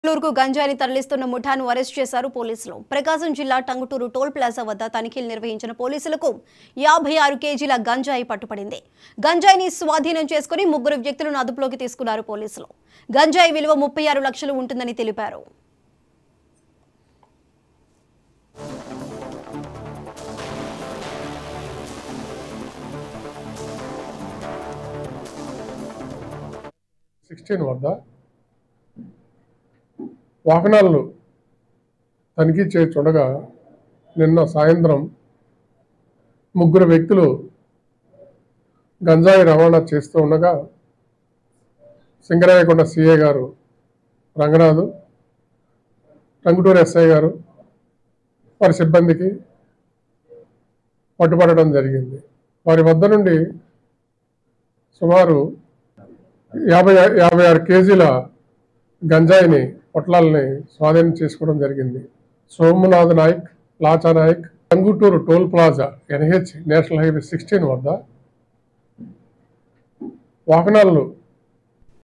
బెంగళూరుకు గంజాయిని తరలిస్తున్న ముఠాను అరెస్ట్ చేశారు పోలీసులు ప్రకాశం జిల్లా టంగుటూరు టోల్ ప్లాజా వద్ద తనిఖీలు నిర్వహించిన పోలీసులకు యాభై ఆరు కేజీల గంజాయి పట్టుపడింది గంజాయిని స్వాధీనం చేసుకుని ముగ్గురు వ్యక్తులను అదుపులోకి తీసుకున్నారు పోలీసులు గంజాయి విలువ ముప్పై ఆరు లక్షలు ఉంటుందని తెలిపారు సిక్స్టీన్ వద్ద వాహనాలను తనిఖీ చేస్తుండగా నిన్న సాయంత్రం ముగ్గురు వ్యక్తులు గంజాయి రవాణా చేస్తూ ఉండగా సింగరాయకొండ సిఏ గారు రంగనాథు టంగుటూరు ఎస్ఐ గారు వారి సిబ్బందికి పట్టుబడడం జరిగింది వారి వద్ద నుండి సుమారు యాభై యాభై ఆరు కేజీల గంజాయిని పొట్లాలని స్వాధీనం చేసుకోవడం జరిగింది Somnath Naik Lacha Naik Tangutur toll plaza NH national highway sixteen వద్ద వాహనాలను